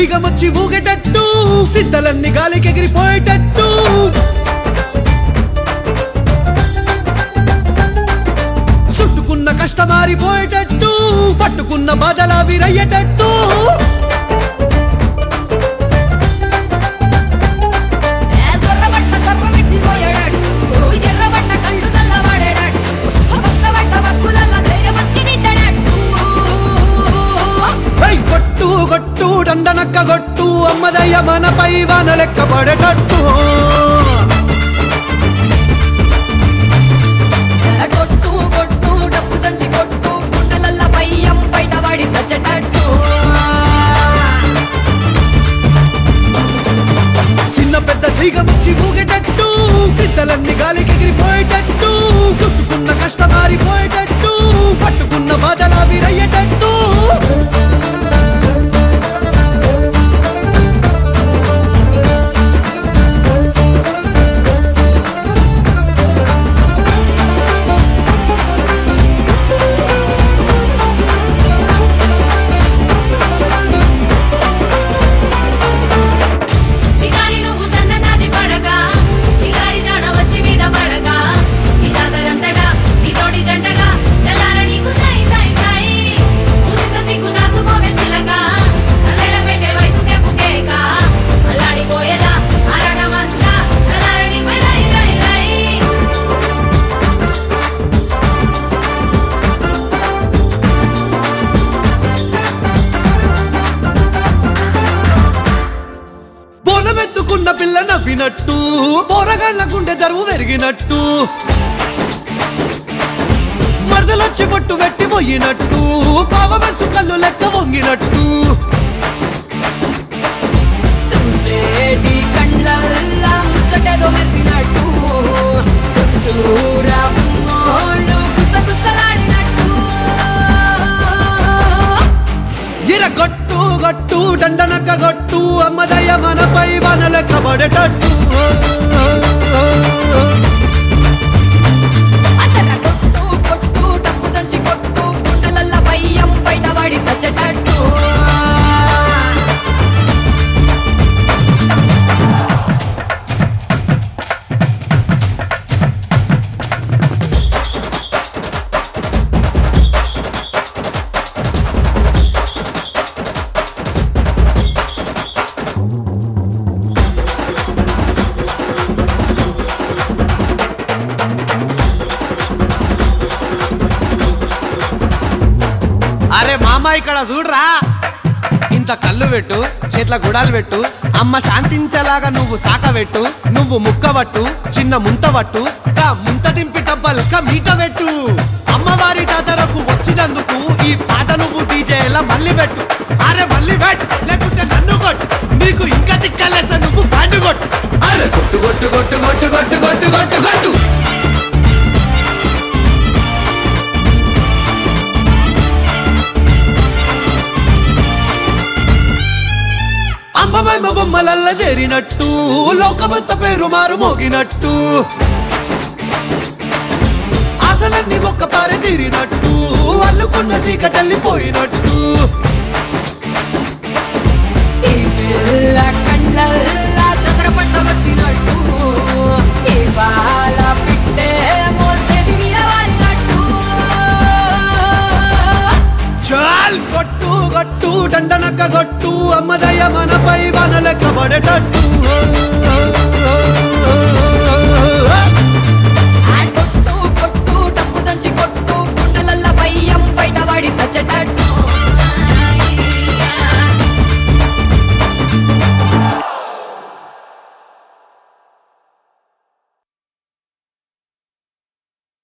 సీగమొచ్చి ఊగేటట్టు సిద్ధలన్నీ గాలికి ఎగిరిపోయేటట్టు చుట్టుకున్న కష్టమారిపోయేటట్టు పట్టుకున్న బాధలా విరయ్యేటట్టు సొర్రబట్ట సర్వ మిడిసిపోయేటట్టు ఎర్రబట్ట కళ్ళు చల్లబడేటట్టు పక్కబట్ట బక్కులల్ల ధైర్యం వచ్చి నిండనట్టు హై కొట్టు కొట్టు దండనక్క కొట్టు అమ్మదయ్య మనపై వాన లెక్క పడేటట్టు కొట్టు కొట్టు డప్పు దంచి కొట్టు గుండెలల్ల పయ్యం బయటపడి సచ్చటట్టు చిన్న పెద్ద సీగమొచ్చి ఊగేటట్టు సిద్ధలన్నీ గాలికి ఎగిరిపోయేటట్టు చుట్టుకున్న కష్టమారిపోయేటట్టు పట్టుకున్న బాధలా విరయ్యేటట్టు చిగారి నువ్వు సన్నజాతి పడగా చిగారి జాడ వచ్చి మీద పడగా ఈ జాతరంతటా నీ తోటి జంటగా తెల్లార నీకు సై సై సై ఉసిత సిగ్గు దాసుకోవే సిలగా సరళ పెట్టే వయసుకే పుకేక అల్లాడిపోయేలా ఆరాటమంతా చల్లారని రై రై రై బోనమెత్తుకున్న పిల్ల నవ్వినట్టు పోరగాళ్ళ గుండె దరువు పెరిగినట్టు మరదలొచ్చి బొట్టు పెట్టి పోయినట్టు పావమంచు కళ్ళు లెక్క వంగినట్టు చూసేటి కళ్ళల్లా ముచ్చటేదో మెరిసినట్టు చుట్టూరా ఉన్నోళ్ళు గుసగుసలాడినట్టు ఇర గొట్టు గొట్టు దండనక్క గొట్టు అమ్మదయ్య మనపై వన లెక్క పడేటట్టు అందర కొట్టు కొట్టు డప్పు దంచి కొట్టు గుండెలల్ల పయ్యం బయటపడి సచ్చటట్టు అరే మామ ఇక్కడ చూడరా ఇంత కళ్ళు పెట్టు చేట్ల గుడాలు పెట్టు అమ్మ శాంతించేలాగా నువ్వు సాకబెట్టు నువ్వు ముక్కబట్టు చిన్న ముంతబట్టు గా ముంత దింపి టబ్బల్క మీట పెట్టు అమ్మవారి జాతరకు వచ్చినందుకు ఈ పాట నువ్వు డీజేలా మళ్ళీ పెట్టు అరే మళ్ళీ పెట్టు లేకుంటే నన్ను కొట్టు నీకు ఇంకా తిక్కలేస నువ్వు బ్యాండ్ కొట్టు అరే కొట్టు కొట్టు కొట్టు కొట్టు కొట్టు కొట్టు కొట్టు కొట్టు అమ్మమ్మ బొమ్మలల్ల చేరినట్టు లోకమంత పేరు మారు మోగినట్టు ఆశలన్నీ ఒక్క పారి తీరినట్టు అల్లుకున్న సీకటల్లిపోయినట్టు ఈ పిల్ల కళ్ళల్లా దసర పండగొచ్చినట్టు